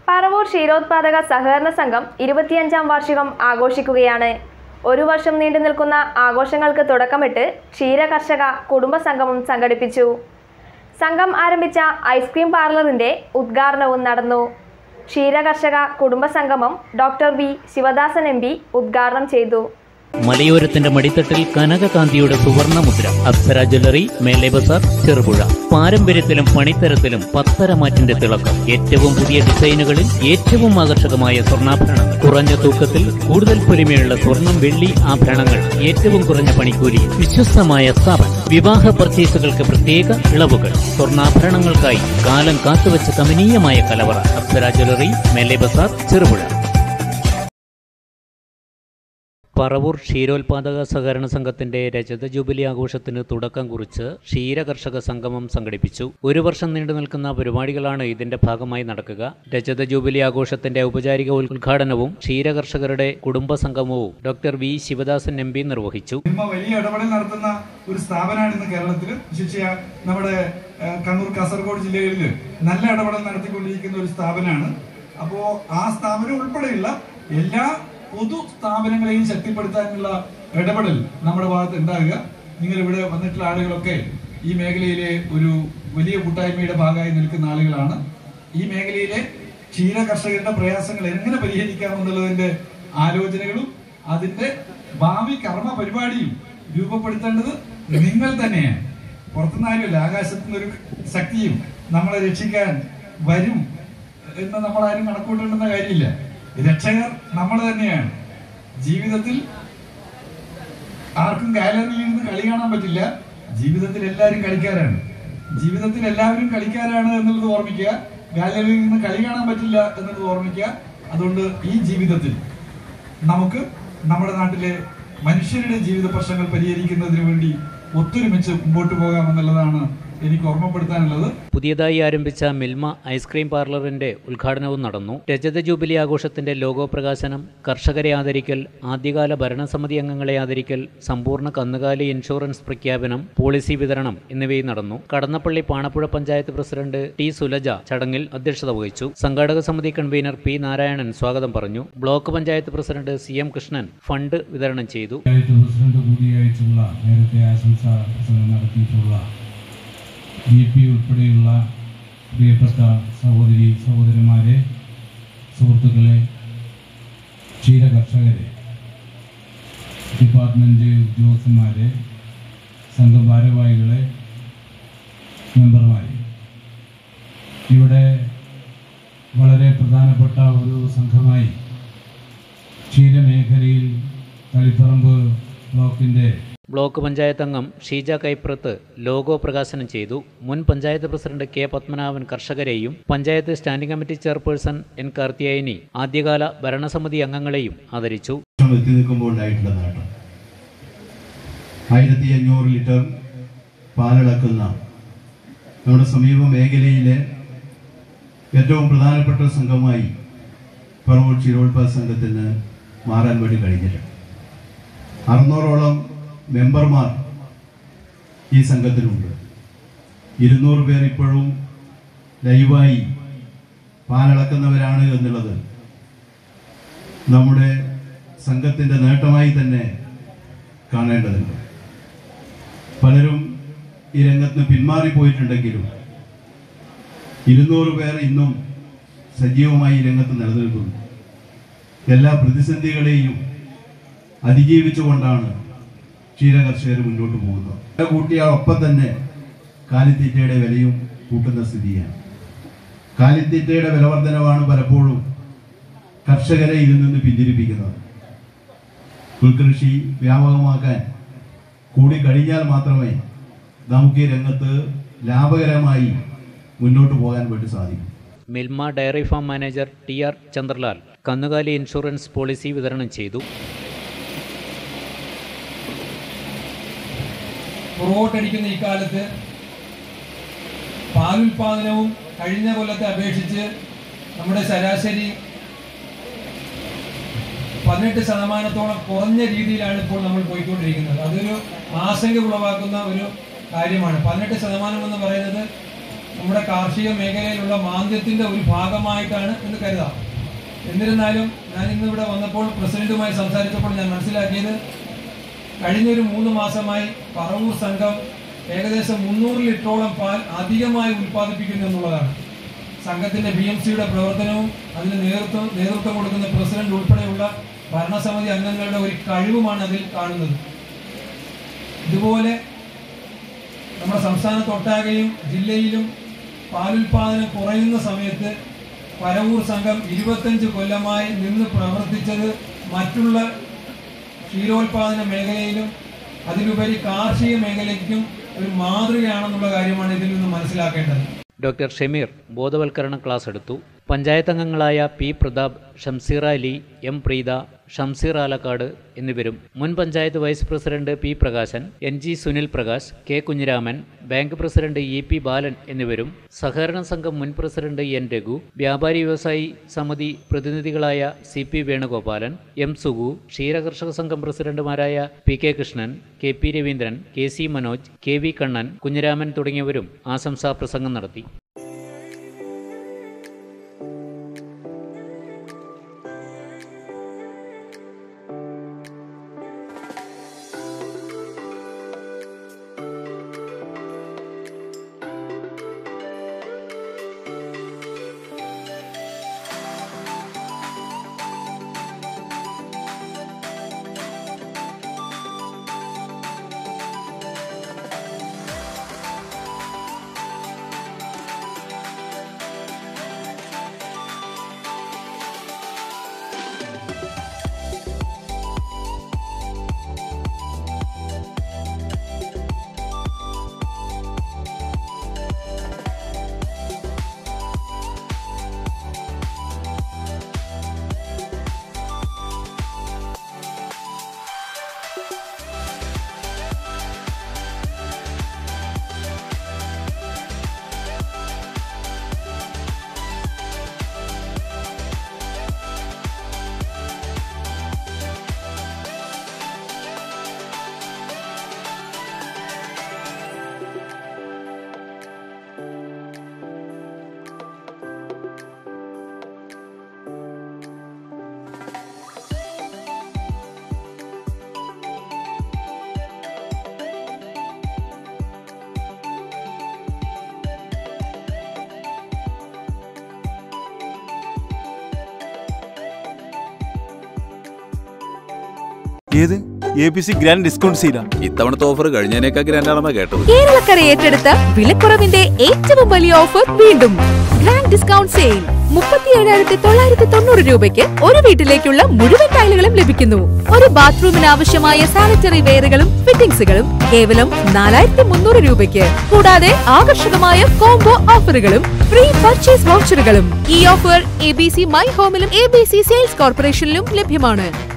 പറവൂർ ക്ഷീരോത്പാദക സഹകരണ സംഘം ഇരുപത്തിയഞ്ചാം വാർഷികം ആഘോഷിക്കുകയാണ് ഒരു വർഷം നീണ്ടു നിൽക്കുന്ന ആഘോഷങ്ങൾക്ക് തുടക്കമിട്ട് ക്ഷീര കർഷക കുടുംബ സംഗമം സംഘടിപ്പിച്ചു സംഘം ആരംഭിച്ച ഐസ്ക്രീം പാർലറിന്റെ ഉദ്ഘാടനവും നടന്നു ക്ഷീര കർഷക കുടുംബ സംഗമം doctor V Sivadasan M P ഉദ്ഘാടനം ചെയ്തു മലയോരത്തിന്റെ മടിത്തട്ടിൽ കനകകാന്തിയുടെ സുവർണമുദ്ര അപ്സര ജ്വല്ലറി മേലെ ബസാർ ചെറുപുഴ പാരമ്പര്യത്തിലും പണിത്തരത്തിലും പത്തരമാറ്റിന്റെ തിളക്കം ഏറ്റവും പുതിയ ഡിസൈനുകളിൽ ഏറ്റവും ആകർഷകമായ സ്വർണ്ണാഭരണങ്ങൾ കുറഞ്ഞ തൂക്കത്തിൽ കൂടുതൽ പൊലിമയുള്ള സ്വർണം വെള്ളി ആഭരണങ്ങൾ ഏറ്റവും കുറഞ്ഞ പണിക്കൂലി വിശ്വസ്തമായ സ്ഥാപനം വിവാഹ പർച്ചേസുകൾക്ക് പ്രത്യേക ഇളവുകൾ സ്വർണ്ണാഭരണങ്ങൾക്കായി കാലം കാത്തുവച്ച കമനീയമായ കലവറ അപ്സര ജ്വല്ലറി മേലെ ബസാർ ചെറുപുഴ പറവൂർ ക്ഷീരോത്പാദക സഹകരണ സംഘത്തിന്റെ രജത ജൂബിലി ആഘോഷത്തിന് തുടക്കം കുറിച്ച് ക്ഷീര കർഷക സംഗമം സംഘടിപ്പിച്ചു ഒരു വർഷം നീണ്ടു നിൽക്കുന്ന പരിപാടികളാണ് ഇതിന്റെ ഭാഗമായി നടക്കുക രജത ജൂബിലി ആഘോഷത്തിന്റെ ഔപചാരിക ഉദ്ഘാടനവും ക്ഷീര കർഷകരുടെ കുടുംബ സംഗമവും doctor V Sivadasan M P നിർവഹിച്ചു സിനിമ വലിയ ഇടപെടൽ നടത്തുന്ന ഒരു സ്ഥാപനമാണ് ഇന്ന് കേരളത്തിൽ വിശേഷിച്ച നമ്മുടെ ഏഹ്, കണ്ണൂർ കാസർഗോഡ് ജില്ലകളിൽ നല്ല ഇടപെടൽ നടത്തിക്കൊണ്ടിരിക്കുന്ന ഒരു സ്ഥാപനമാണ് അപ്പോ ആ സ്ഥാപനം ഉൾപ്പെടെയുള്ള എല്ലാ പൊതു സ്ഥാപനങ്ങളെയും ശക്തിപ്പെടുത്താനുള്ള ഇടപെടൽ നമ്മുടെ ഭാഗത്ത് ഉണ്ടാകുക നിങ്ങൾ ഇവിടെ വന്നിട്ടുള്ള ആളുകളൊക്കെ ഈ മേഖലയിലെ ഒരു വലിയ കൂട്ടായ്മയുടെ ഭാഗമായി നിൽക്കുന്ന ആളുകളാണ് ഈ മേഖലയിലെ ക്ഷീര കർഷകരുടെ പ്രയാസങ്ങൾ എങ്ങനെ പരിഹരിക്കാമെന്നുള്ളതിന്റെ ആലോചനകളും അതിന്റെ ഭാവി കർമ്മ പരിപാടിയും രൂപപ്പെടുത്തേണ്ടത് നിങ്ങൾ തന്നെയാണ് പുറത്തുനിന്ന് ആരുമല്ല ആകാശത്തു നിന്നൊരു ശക്തിയും നമ്മളെ രക്ഷിക്കാൻ വരും എന്ന് നമ്മൾ ആരും കണക്കൂട്ടേണ്ടുന്ന കാര്യമില്ല രക്ഷകർ നമ്മൾ തന്നെയാണ് ജീവിതത്തിൽ ആർക്കും ഗാലറിയിൽ നിന്ന് കളി കാണാൻ പറ്റില്ല ജീവിതത്തിൽ എല്ലാവരും കളിക്കാരാണ് ജീവിതത്തിൽ എല്ലാവരും കളിക്കാരാണ് എന്നുള്ളത് ഓർമ്മിക്കുക ഗാലറിയിൽ നിന്ന് കളി കാണാൻ പറ്റില്ല എന്നുള്ളത് ഓർമ്മിക്കുക അതുകൊണ്ട് ഈ ജീവിതത്തിൽ നമുക്ക് നമ്മുടെ നാട്ടിലെ മനുഷ്യരുടെ ജീവിത പ്രശ്നങ്ങൾ പരിഹരിക്കുന്നതിന് വേണ്ടി ഒത്തൊരുമിച്ച് മുമ്പോട്ട് പോകാമെന്നുള്ളതാണ് എനിക്ക് ഓർമ്മപ്പെടുത്താനുള്ളത് പുതിയതായി ആരംഭിച്ച മിൽമ ഐസ്ക്രീം പാർലറിന്റെ ഉദ്ഘാടനവും നടന്നു രജത ജൂബിലി ആഘോഷത്തിന്റെ ലോഗോ പ്രകാശനം കർഷകരെ ആദരിക്കൽ ആദ്യകാല ഭരണസമിതി അംഗങ്ങളെ ആദരിക്കൽ സമ്പൂർണ്ണ കന്നുകാലി ഇൻഷുറൻസ് പ്രഖ്യാപനം പോളിസി വിതരണം എന്നിവയും നടന്നു കടന്നപ്പള്ളി പാണപ്പുഴ പഞ്ചായത്ത് പ്രസിഡന്റ് ടി സുലജ ചടങ്ങിൽ അധ്യക്ഷത വഹിച്ചു സംഘാടക സമിതി കൺവീനർ പി നാരായണൻ സ്വാഗതം പറഞ്ഞു block panchayat president C M Krishnan fund വിതരണം ചെയ്തു പഞ്ചായത്ത് പ്രസിഡന്റ് കൂടിയായിട്ടുള്ള നേരത്തെ ആശംസ പ്രസംഗം നടത്തിയിട്ടുള്ള ബി പി ഉൾപ്പെടെയുള്ള പ്രിയപ്പെട്ട സഹോദരി സഹോദരന്മാരെ സുഹൃത്തുക്കളെ ക്ഷീര കർഷകരെ ഡിപ്പാർട്ട്മെൻറ്റ് ഉദ്യോഗസ്ഥന്മാരെ സംഘം ഭാരവാഹികളെ മെമ്പർമാരെ ഇവിടെ വളരെ പ്രധാനപ്പെട്ട ഒരു സംഘമായി ക്ഷീരമേഖലയിൽ തളിപ്പറമ്പ് ബ്ലോക്കിൻ്റെ ബ്ലോക്ക് പഞ്ചായത്ത് അംഗം ഷീജ കൈപ്രത്ത് ലോഗോ പ്രകാശനം ചെയ്തു മുൻ പഞ്ചായത്ത് പ്രസിഡന്റ് കെ പത്മനാഭൻ കർഷകരെയും panchayat standing committee chairperson N Karthiyayani ആദ്യകാല ഭരണസമിതി അംഗങ്ങളെയും ആദരിച്ചു വർഷം എത്തി നിൽക്കുമ്പോൾ ഉണ്ടായിട്ടുള്ള നേട്ടം ആയിരത്തി അഞ്ഞൂറ് ലിറ്റർ പാലളക്കുന്ന നമ്മുടെ സമീപ മേഖലയിലെ ഏറ്റവും പ്രധാനപ്പെട്ട സംഘമായി പറവൂർ ക്ഷീരോത്പാദ സംഘത്തിന് മാറാൻ വേണ്ടി കഴിഞ്ഞിട്ടുണ്ട് അറുന്നൂറോളം മെമ്പർമാർ ഈ സംഘത്തിലുണ്ട് ഇരുന്നൂറ് പേർ ഇപ്പോഴും ലൈവായി പാലളക്കുന്നവരാണ് എന്നുള്ളത് നമ്മുടെ സംഘത്തിന്റെ നേട്ടമായി തന്നെ കാണേണ്ടതുണ്ട് പലരും ഈ രംഗത്ത് നിന്ന് പിന്മാറിപ്പോയിട്ടുണ്ടെങ്കിലും ഇരുന്നൂറ് പേർ ഇന്നും സജീവമായി ഈ രംഗത്ത് നിലനിൽക്കുന്നു എല്ലാ പ്രതിസന്ധികളെയും അതിജീവിച്ചുകൊണ്ടാണ് ക്ഷീരകർഷകർ മുന്നോട്ട് പോകുന്നത് വില കൂട്ടിയാൽ ഒപ്പം തന്നെ കാലിത്തീറ്റയുടെ വിലയും കൂട്ടുന്ന സ്ഥിതിയാണ് കാലിത്തീറ്റയുടെ വിലവർധനവാണ് പലപ്പോഴും കർഷകരെ ഇതിൽ നിന്ന് പിന്തിരിപ്പിക്കുന്നത് ഉൾകൃഷി വ്യാപകമാക്കാൻ കൂടി കഴിഞ്ഞാൽ മാത്രമേ നമുക്ക് ഈ രംഗത്ത് ലാഭകരമായി മുന്നോട്ട് പോകാൻ വേണ്ടി സാധിക്കൂ Milma dairy farm manager T R Chandralal കന്നുകാലി ഇൻഷുറൻസ് പോളിസി വിതരണം ചെയ്തു പുറകോട്ടടിക്കുന്ന ഇക്കാലത്ത് പാലുൽപാദനവും കഴിഞ്ഞ കൊല്ലത്തെ അപേക്ഷിച്ച് നമ്മുടെ ശരാശരി പതിനെട്ട് ശതമാനത്തോളം കുറഞ്ഞ രീതിയിലാണ് ഇപ്പോൾ നമ്മൾ പോയിക്കൊണ്ടിരിക്കുന്നത് അതൊരു ആശങ്ക ഉളവാക്കുന്ന ഒരു കാര്യമാണ് പതിനെട്ട് ശതമാനം എന്ന് പറയുന്നത് നമ്മുടെ കാർഷിക മേഖലയിലുള്ള മാന്ദ്യത്തിന്റെ ഒരു ഭാഗമായിട്ടാണ് എന്ന് കരുതാം എന്നിരുന്നാലും ഞാൻ ഇന്നിവിടെ വന്നപ്പോൾ പ്രസിഡന്റുമായി സംസാരിച്ചപ്പോൾ ഞാൻ മനസ്സിലാക്കിയത് കഴിഞ്ഞൊരു മൂന്ന് മാസമായി പറവൂർ സംഘം ഏകദേശം മുന്നൂറ് ലിറ്ററോളം പാൽ അധികമായി ഉൽപ്പാദിപ്പിക്കുന്നു എന്നുള്ളതാണ് സംഘത്തിന്റെ ബി എം സിയുടെ പ്രവർത്തനവും അതിന് നേതൃത്വം നേതൃത്വം കൊടുക്കുന്ന പ്രസിഡന്റ് ഉൾപ്പെടെയുള്ള ഭരണസമിതി അംഗങ്ങളുടെ ഒരു കഴിവുമാണ് അതിൽ കാണുന്നത് ഇതുപോലെ നമ്മുടെ സംസ്ഥാനത്തൊട്ടാകെയും ജില്ലയിലും പാലുൽപാദനം കുറയുന്ന സമയത്ത് പരവൂർ സംഘം ഇരുപത്തഞ്ച് കൊല്ലമായി നിന്ന് പ്രവർത്തിച്ചത് മറ്റുള്ള ക്ഷീരോത്പാദന മേഖലയിലും അതിലുപരി കാർഷിക മേഖലയ്ക്കും ഒരു മാതൃകയാണെന്നുള്ള കാര്യമാണ് ഇതിൽ നിന്ന് മനസ്സിലാക്കേണ്ടത് ഡോക്ടർ ഷമീർ ബോധവൽക്കരണ ക്ലാസ് എടുത്തു പഞ്ചായത്ത് അംഗങ്ങളായ പി പ്രതാപ് ഷംസീർ അലി എം പ്രീത ഷംസീർ ആലക്കാട് എന്നിവരും മുൻ panchayat vice president P Prakashan N G Sunil Prakash K Kunhiraman bank president E P Balan എന്നിവരും സഹകരണ സംഘം മുൻ പ്രസിഡന്റ് എൻ രഘു വ്യാപാരി വ്യവസായി സമിതി പ്രതിനിധികളായ C P Venugopalan M Sugu ക്ഷീരകർഷക സംഘം പ്രസിഡന്റുമാരായ P K Krishnan K P Raveendran K C Manoj K V Kannan Kunhiraman തുടങ്ങിയവരും ആശംസാ പ്രസംഗം നടത്തി ഏത് A B C grand discount സെയിലാ ഇത്തവണത്തെ ഓഫർ കഴിഞ്ഞതിനേക്കാൾ ഗ്രാൻഡ് ആണെന്നാ കേട്ടത് കേരളക്കര ഏറ്റെടുത്ത വിലക്കുറവിന്റെ ഏറ്റവും വലിയ ഓഫർ വീണ്ടും ഗ്രാൻഡ് ഡിസ്കൗണ്ട് സെയിൽ മുപ്പത്തി ഏഴായിരത്തി തൊള്ളായിരത്തി തൊണ്ണൂറ് രൂപയ്ക്ക് ഒരു വീട്ടിലേക്കുള്ള മുഴുവൻ ടൈലുകളും ലഭിക്കുന്നു ഒരു ബാത്റൂമിന് ആവശ്യമായ സാനിറ്ററി വെയറുകളും ഫിറ്റിംഗ്സുകളും കേവലം നാലായിരത്തി മുന്നൂറ് രൂപയ്ക്ക് കൂടാതെ ആകർഷകമായ കോംബോ ഓഫറുകളും ഫ്രീ പർച്ചേസ് വൗച്ചറുകളും ഈ offer A B C my ഹോമിലും എ ബി സി സെയിൽസ് കോർപ്പറേഷനിലും ലഭ്യമാണ്